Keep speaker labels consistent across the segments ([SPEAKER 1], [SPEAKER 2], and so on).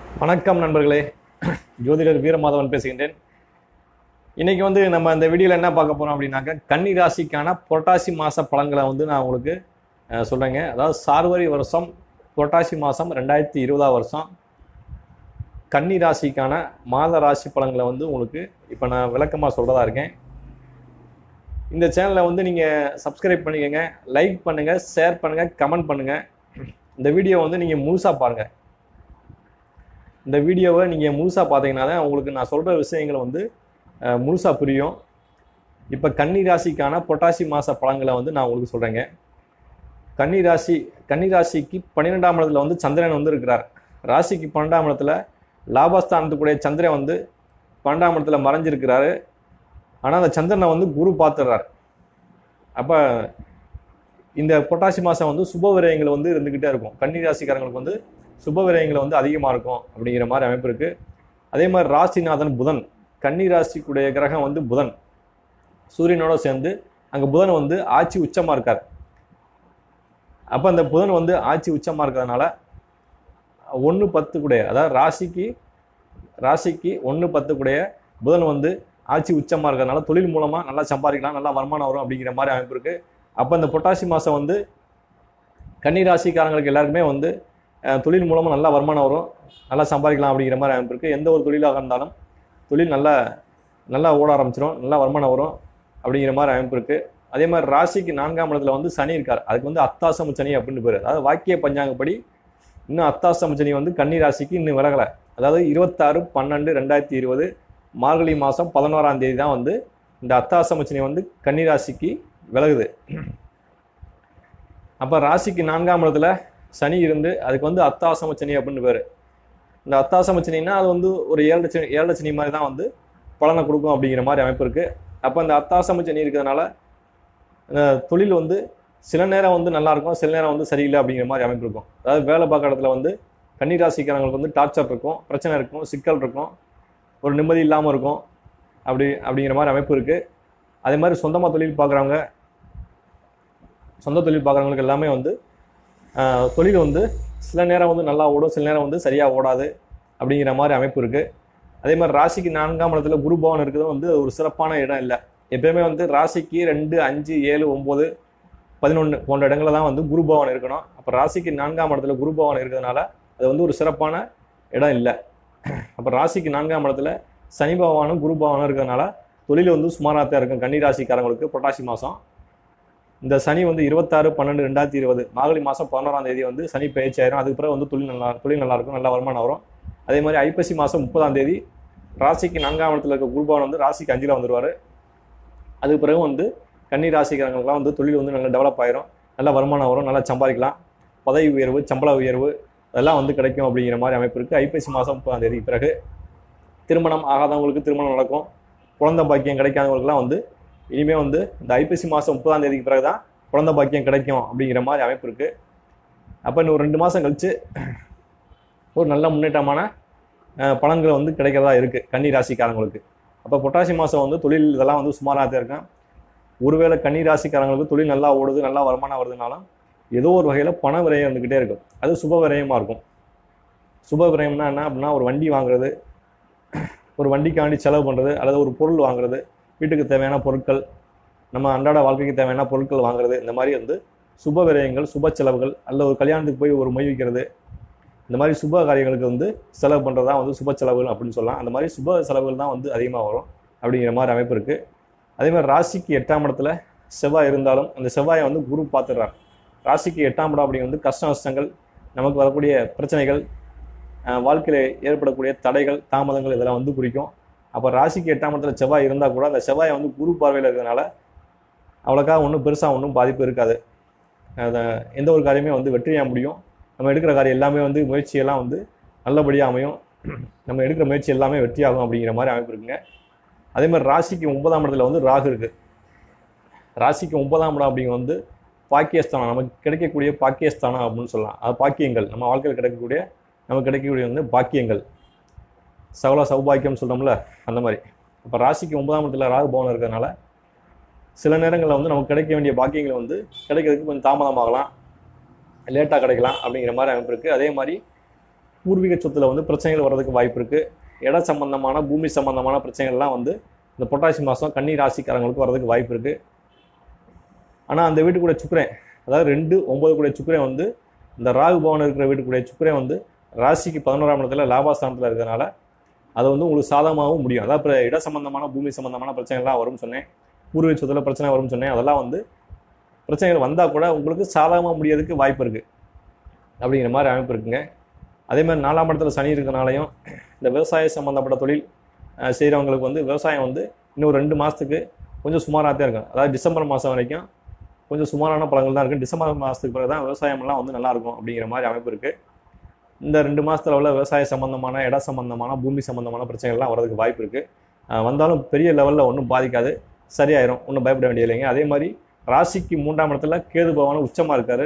[SPEAKER 1] வணக்கம் நண்பர்களே ஜோதிடர் வீரமாதவன் பேசுகின்றேன் இன்னைக்கு வந்து நம்ம இந்த வீடியோவில் என்ன பார்க்க போறோம் அப்படின்னாக்க கன்னி ராசிக்கான புரட்டாசி மாத பலன்களை வந்து நான் உங்களுக்கு அஹ், சொல்றேங்க அதாவது சார்வரி வருஷம் புரட்டாசி மாதம் ரெண்டாயிரத்தி இருபதாம் வருஷம் கன்னி ராசிக்கான மாத ராசி பலன்களை வந்து உங்களுக்கு இப்போ நான் விளக்கமாக சொல்கிறதா இருக்கேன் இந்த சேனலை வந்து நீங்கள் சப்ஸ்கிரைப் பண்ணிக்கோங்க லைக் பண்ணுங்கள் ஷேர் பண்ணுங்கள் கமெண்ட் பண்ணுங்கள் இந்த வீடியோ வந்து நீங்கள் முழுசாக பாருங்கள் இந்த வீடியோவை நீங்கள் முழுசாக பார்த்தீங்கன்னா தான் உங்களுக்கு நான் சொல்கிற விஷயங்கள் வந்து முழுசாக புரியும் இப்போ கன்னி ராசிக்கான பொட்டாசி மாத பலன்களை வந்து நான் உங்களுக்கு சொல்கிறேங்க கன்னி ராசி கன்னி ராசிக்கு பன்னிரெண்டாம் இடத்துல வந்து சந்திரன் வந்து இருக்கிறார் ராசிக்கு பன்னெண்டாம் இடத்துல லாபஸ்தானத்துக்குடைய சந்திரன் வந்து பன்னெண்டாம் இடத்துல மறைஞ்சிருக்கிறாரு ஆனால் அந்த சந்திரனை வந்து குரு பார்த்துடுறார் அப்போ இந்த பொட்டாசி மாதம் வந்து சுப விரயங்கள் வந்து இருந்துக்கிட்டே இருக்கும் கன்னி ராசிக்காரங்களுக்கு வந்து சுப விரயங்கள் வந்து அதிகமாக இருக்கும் அப்படிங்கிற மாதிரி அமைப்பு இருக்குது அதே மாதிரி ராசிநாதன் புதன் கன்னி ராசிக்குடைய கிரகம் வந்து புதன் சூரியனோட சேர்ந்து அங்கே புதன் வந்து ஆட்சி உச்சமாக இருக்கார் அப்போ அந்த புதன் வந்து ஆட்சி உச்சமாக இருக்கிறதுனால ஒன்று பத்து கூடைய அதாவது ராசிக்கு ராசிக்கு ஒன்று பத்து கூடைய புதன் வந்து ஆட்சி உச்சமாக இருக்கிறதுனால தொழில் மூலமாக நல்லா சம்பாதிக்கலாம் நல்லா வருமானம் வரும் அப்படிங்கிற மாதிரி அமைப்பு இருக்குது அப்போ இந்த பொட்டாசி மாதம் வந்து கன்னி ராசிக்காரங்களுக்கு எல்லாருக்குமே வந்து அஹ், தொழில் மூலமாக நல்லா வருமானம் வரும் நல்லா சம்பாதிக்கலாம் அப்படிங்கிற மாதிரி அமைப்பு இருக்குது எந்த ஒரு தொழிலாக இருந்தாலும் தொழில் நல்லா நல்லா ஓட ஆரம்பிச்சிடும் நல்லா வருமானம் வரும் அப்படிங்கிற மாதிரி அமைப்பு இருக்குது அதே மாதிரி ராசிக்கு நான்காம் இடத்துல வந்து சனி இருக்கார் அதுக்கு வந்து அத்தாசம சனி அப்படின்னு பேர் அதாவது வாக்கிய பஞ்சாங்கப்படி இன்னும் அத்தாசம சனி வந்து கன்னி ராசிக்கு இன்னும் விலகலை அதாவது இருபத்தாறு பன்னெண்டு ரெண்டாயிரத்தி இருபது மார்கழி மாதம் பதினோராம் தேதி தான் வந்து இந்த அத்தாசம சனி வந்து கன்னி ராசிக்கு விலகுது அப்போ ராசிக்கு நான்காம் இடத்துல சனி இருந்து அதுக்கு வந்து அத்தாசம சனி அப்படின்னு பேர் இந்த அத்தாசம சனின்னா அது வந்து ஒரு ஏழரை சனி ஏழரை சனி மாதிரி தான் வந்து பலனை கொடுக்கும் அப்படிங்கிற மாதிரி அமைப்பு இருக்குது அப்போ இந்த அத்தாசம சனி இருக்கிறதுனால இந்த தொழில் வந்து சில நேரம் வந்து நல்லா இருக்கும் சில நேரம் வந்து சரியில்லை அப்படிங்கிற மாதிரி அமைப்பு இருக்கும் அதாவது வேலை பார்க்குற இடத்துல வந்து கன்னிராசிக்காரங்களுக்கு வந்து டார்ச்சர் இருக்கும் பிரச்சனை இருக்கும் சிக்கல் இருக்கும் ஒரு நிம்மதி இல்லாமல் இருக்கும் அப்படி அப்படிங்கிற மாதிரி அமைப்பு இருக்குது அதே மாதிரி சொந்தமாக தொழில் பார்க்குறவங்க சொந்த தொழில் பார்க்குறவங்களுக்கு எல்லாமே வந்து ஆஹ், தொழில் வந்து சில நேரம் வந்து நல்லா ஓடும் சில நேரம் வந்து சரியாக ஓடாது அப்படிங்கிற மாதிரி அமைப்பு இருக்குது அதே மாதிரி ராசிக்கு நான்காம் இடத்துல குரு பவன் இருக்கிறது வந்து ஒரு சிறப்பான இடம் இல்லை எப்பயுமே வந்து ராசிக்கு ரெண்டு அஞ்சு ஏழு ஒம்பது பதினொன்று போன்ற இடங்களில் தான் வந்து குரு பவன் இருக்கணும் அப்போ ராசிக்கு நான்காம் இடத்துல குரு பவன் இருக்கிறதுனால அது வந்து ஒரு சிறப்பான இடம் இல்லை அப்போ ராசிக்கு நான்காம் இடத்துல சனி பகவானும் குரு பகவானும் இருக்கிறதுனால தொழில் வந்து சுமாராக தான் இருக்கும் கன்னி ராசிக்காரங்களுக்கு புரட்டாசி மாதம் இந்த சனி வந்து இருபத்தாறு பன்னெண்டு ரெண்டாயிரத்தி இருபது மார்கழி மாதம் பதினோராம் தேதி வந்து சனி பயிற்சி ஆயிரும் அதுக்கு பிறகு வந்து தொழில் நல்லா தொழில் நல்லா இருக்கும் நல்ல வருமானம் வரும் அதே மாதிரி ஐப்பசி மாதம் முப்பதாம் தேதி ராசிக்கு நான்காம் இடத்துல இருக்க குருபவன் வந்து ராசிக்கு அஞ்சில் வந்துருவார் அதுக்கு பிறகு வந்து கன்னி ராசிக்காரங்களுக்குலாம் வந்து தொழில் வந்து நல்லா டெவலப் ஆயிரும் நல்ல வருமானம் வரும் நல்லா சம்பாதிக்கலாம் பதவி உயர்வு சம்பள உயர்வு அதெல்லாம் வந்து கிடைக்கும் அப்படிங்கிற மாதிரி அமைப்பு இருக்குது ஐப்பசி மாதம் முப்பதாம் தேதி பிறகு திருமணம் ஆகாதவங்களுக்கு திருமணம் நடக்கும் குழந்தை பாக்கியம் கிடைக்காதவங்களுக்குலாம் வந்து இனிமே வந்து இந்த ஐப்பசி மாதம் முப்பதாம் தேதிக்கு பிறகு தான் குழந்தை பாக்கியம் கிடைக்கும் அப்படிங்கிற மாதிரி அமைப்பு இருக்குது அப்போ இன்னும் ஒரு ரெண்டு மாதம் கழிச்சு ஒரு நல்ல முன்னேற்றமான அஹ், பலன்கள் வந்து கிடைக்கிறதா இருக்குது கன்னி ராசிக்காரங்களுக்கு அப்போ பொட்டாசி மாதம் வந்து தொழில் இதெல்லாம் வந்து சுமாராக தான் இருக்கும் ஒருவேளை கன்னி ராசிக்காரங்களுக்கு தொழில் நல்லா ஓடுது நல்லா வருமானம் வருதுனாலும் ஏதோ ஒரு வகையில் பண விரயம் இருந்துக்கிட்டே இருக்கும் அது சுப விரயமாக இருக்கும் சுப விரயம்னா என்ன அப்படின்னா ஒரு வண்டி வாங்குறது ஒரு வண்டிக்காண்டி செலவு பண்ணுறது அல்லது ஒரு பொருள் வாங்குறது வீட்டுக்கு தேவையான பொருட்கள் நம்ம அன்றாட வாழ்க்கைக்கு தேவையான பொருட்கள் வாங்குறது இந்த மாதிரி வந்து சுப விரயங்கள் சுப செலவுகள் அல்ல ஒரு கல்யாணத்துக்கு போய் ஒரு மொய் வைக்கிறது இந்த மாதிரி சுப காரியங்களுக்கு வந்து செலவு பண்ணுறது தான் வந்து சுப செலவுகள் அப்படின்னு சொல்லலாம் அந்த மாதிரி சுப செலவுகள் தான் வந்து அதிகமாக வரும் அப்படிங்கிற மாதிரி அமைப்பு இருக்குது அதே மாதிரி ராசிக்கு எட்டாம் இடத்துல செவ்வாய் இருந்தாலும் அந்த செவ்வாயை வந்து குரு பார்த்துடுறார் ராசிக்கு எட்டாம் இடம் அப்படி வந்து கஷ்ட நஷ்டங்கள் நமக்கு வரக்கூடிய பிரச்சனைகள் அஹ், வாழ்க்கையில் ஏற்படக்கூடிய தடைகள் தாமதங்கள் இதெல்லாம் வந்து குறிக்கும் அப்போ ராசிக்கு எட்டாம் இடத்துல செவ்வாய் இருந்தால் கூட அந்த செவ்வாயை வந்து குரு பார்வையில் இருக்கிறதுனால அவ்வளோக்கா ஒன்றும் பெருசாக ஒன்றும் பாதிப்பு இருக்காது அதை எந்த ஒரு காரியமே வந்து வெற்றியாக முடியும் நம்ம எடுக்கிற காரியம் எல்லாமே வந்து முயற்சியெல்லாம் வந்து நல்லபடியாக அமையும் நம்ம எடுக்கிற முயற்சி எல்லாமே வெற்றியாகும் அப்படிங்கிற மாதிரி அமைப்பு இருக்குங்க அதே மாதிரி ராசிக்கு ஒன்பதாம் இடத்துல வந்து ராகு இருக்குது ராசிக்கு ஒன்பதாம் இடம் அப்படிங்க வந்து பாக்கியஸ்தானம் நமக்கு கிடைக்கக்கூடிய பாக்கியஸ்தானம் அப்படின்னு சொல்லலாம் அது பாக்கியங்கள் நம்ம வாழ்க்கையில் கிடைக்கக்கூடிய நமக்கு கிடைக்கக்கூடிய வந்து பாக்கியங்கள் சகல சௌபாக்கியம் சொல்கிறோம்ல அந்த மாதிரி இப்போ ராசிக்கு ஒன்பதாம் இடத்துல ராகு பவன் இருக்கிறதுனால சில நேரங்களில் வந்து நமக்கு கிடைக்க வேண்டிய பாக்கியங்கள் வந்து கிடைக்கிறதுக்கு கொஞ்சம் தாமதமாகலாம் லேட்டாக கிடைக்கலாம் அப்படிங்கிற மாதிரி அமைப்பு இருக்குது அதே மாதிரி பூர்வீக சொத்துல வந்து பிரச்சனைகள் வர்றதுக்கு வாய்ப்பு இருக்குது இட சம்பந்தமான பூமி சம்பந்தமான பிரச்சனைகள்லாம் வந்து இந்த புரட்டாசி மாதம் கன்னி ராசிக்காரங்களுக்கு வர்றதுக்கு வாய்ப்பு இருக்குது ஆனால் அந்த வீட்டுக்குடைய சுக்கிரன் அதாவது ரெண்டு ஒன்பது கூடிய சுக்கிரன் வந்து இந்த ராகு பவன் இருக்கிற வீட்டுக்குடைய சுக்கிரன் வந்து ராசிக்கு பதினோராம் இடத்துல லாபாஸ்தானத்தில் இருக்கிறதுனால அது வந்து உங்களுக்கு சாதகமாகவும் முடியும் அதாவது இப்போ இட சம்பந்தமான பூமி சம்பந்தமான பிரச்சனைகள்லாம் வரும்னு சொன்னேன் பூர்வீக சொத்துல பிரச்சனை வரும்னு சொன்னேன் அதெல்லாம் வந்து பிரச்சனைகள் வந்தால் கூட உங்களுக்கு சாதகமாக முடியறதுக்கு வாய்ப்பு இருக்குது அப்படிங்கிற மாதிரி அமைப்பு இருக்குங்க அதே மாதிரி நாலாம் இடத்துல சனி இருக்கனாலையும் இந்த விவசாய சம்மந்தப்பட்ட தொழில் அஹ், செய்கிறவங்களுக்கு வந்து விவசாயம் வந்து இன்னும் ரெண்டு மாதத்துக்கு கொஞ்சம் சுமாராக தான் இருக்கும் அதாவது டிசம்பர் மாதம் வரைக்கும் கொஞ்சம் சுமாரான பழங்கள் தான் இருக்குது டிசம்பர் மாதத்துக்கு பிறகு தான் விவசாயமெல்லாம் வந்து நல்லா இருக்கும் அப்படிங்கிற மாதிரி அமைப்பு இருக்குது இந்த ரெண்டு மாதத்துல உள்ள விவசாய சம்பந்தமான இட சம்பந்தமான பூமி சம்பந்தமான பிரச்சனைகள்லாம் வரதுக்கு வாய்ப்பு இருக்குது வந்தாலும் பெரிய லெவலில் ஒன்றும் பாதிக்காது சரியாயிரும் ஒன்றும் பயப்பட வேண்டியதில்லைங்க அதே மாதிரி ராசிக்கு மூன்றாம் இடத்துல கேது பகவான் உச்சமாக இருக்காரு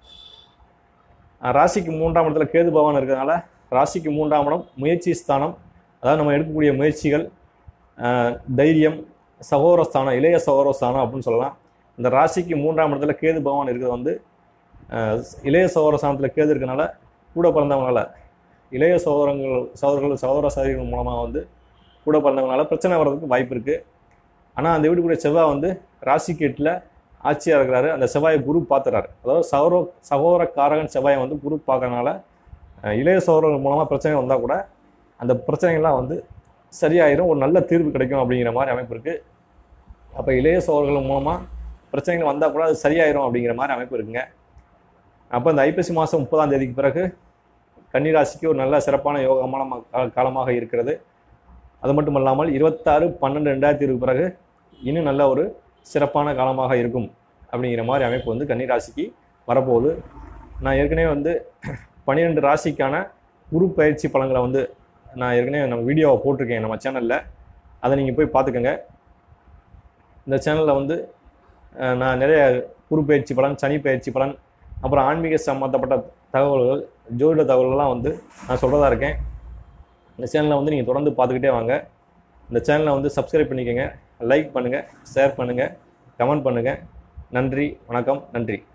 [SPEAKER 1] அஹ் ராசிக்கு மூன்றாம் இடத்துல கேது பகவான் இருக்கிறதுனால ராசிக்கு மூன்றாம் இடம் முயற்சி ஸ்தானம் அதாவது நம்ம எடுக்கக்கூடிய முயற்சிகள் அஹ் தைரியம் சகோதர ஸ்தானம் இளைய சகோதர ஸ்தானம் அப்படின்னு சொல்லலாம் இந்த ராசிக்கு மூன்றாம் இடத்துல கேது பகவான் இருக்கிறது வந்து அஹ் இளைய சகோதர ஸ்தானத்தில் கேது இருக்கனால கூட பிறந்தவங்களால இளைய சகோதரங்கள் சகோதரர்கள் சகோதர சகோதரிகள் மூலமாக வந்து கூட பிறந்தவங்களால பிரச்சனை வர்றதுக்கு வாய்ப்பு இருக்குது ஆனால் அந்த வீட்டுக்குரிய செவ்வாய் வந்து ராசிக்கு எட்டில் ஆட்சியாக இருக்கிறாரு அந்த செவ்வாயை குரு பார்த்துறாரு அதாவது சகோர சகோதரக்காரகன் செவ்வாயை வந்து குரு பார்க்கறனால அஹ், இளைய சகோதரர்கள் மூலமாக பிரச்சனை வந்தால் கூட அந்த பிரச்சனைகள்லாம் வந்து சரியாயிரும் ஒரு நல்ல தீர்வு கிடைக்கும் அப்படிங்கிற மாதிரி அமைப்பு இருக்குது அப்போ இளைய சகோதரர்கள் மூலமாக பிரச்சனைகள் வந்தால் கூட அது சரியாயிரும் அப்படிங்கிற மாதிரி அமைப்பு இருக்குங்க அப்போ இந்த ஐப்பசி மாதம் முப்பதாம் தேதிக்கு பிறகு கன்னிராசிக்கு ஒரு நல்ல சிறப்பான யோகமான ம- கா- காலமாக இருக்கிறது அது மட்டும் இல்லாமல் இருபத்தாறு பன்னெண்டு ரெண்டாயிரத்தி இருபது பிறகு இன்னும் நல்ல ஒரு சிறப்பான காலமாக இருக்கும் அப்படிங்கிற மாதிரி அமைப்பு வந்து கன்னிராசிக்கு வரப்போகுது நான் ஏற்கனவே வந்து பன்னிரெண்டு ராசிக்கான குரு பயிற்சி பலன்களை வந்து நான் ஏற்கனவே நம்ம வீடியோவை போட்டிருக்கேன் நம்ம சேனலில் அதை நீங்கள் போய் பார்த்துக்கோங்க இந்த சேனலில் வந்து அஹ், நான் நிறைய குரு பயிற்சி பலன் சனி பயிற்சி பலன் அப்புறம் ஆன்மீக சம்மந்தப்பட்ட தகவல்கள் ஜோதிட தகவல்கள்லாம் வந்து நான் சொல்கிறதா இருக்கேன் இந்த சேனலை வந்து நீங்கள் தொடர்ந்து பார்த்துக்கிட்டே வாங்க இந்த சேனலை வந்து சப்ஸ்கிரைப் பண்ணிக்கோங்க லைக் பண்ணுங்கள் ஷேர் பண்ணுங்கள் கமெண்ட் பண்ணுங்கள் நன்றி வணக்கம் நன்றி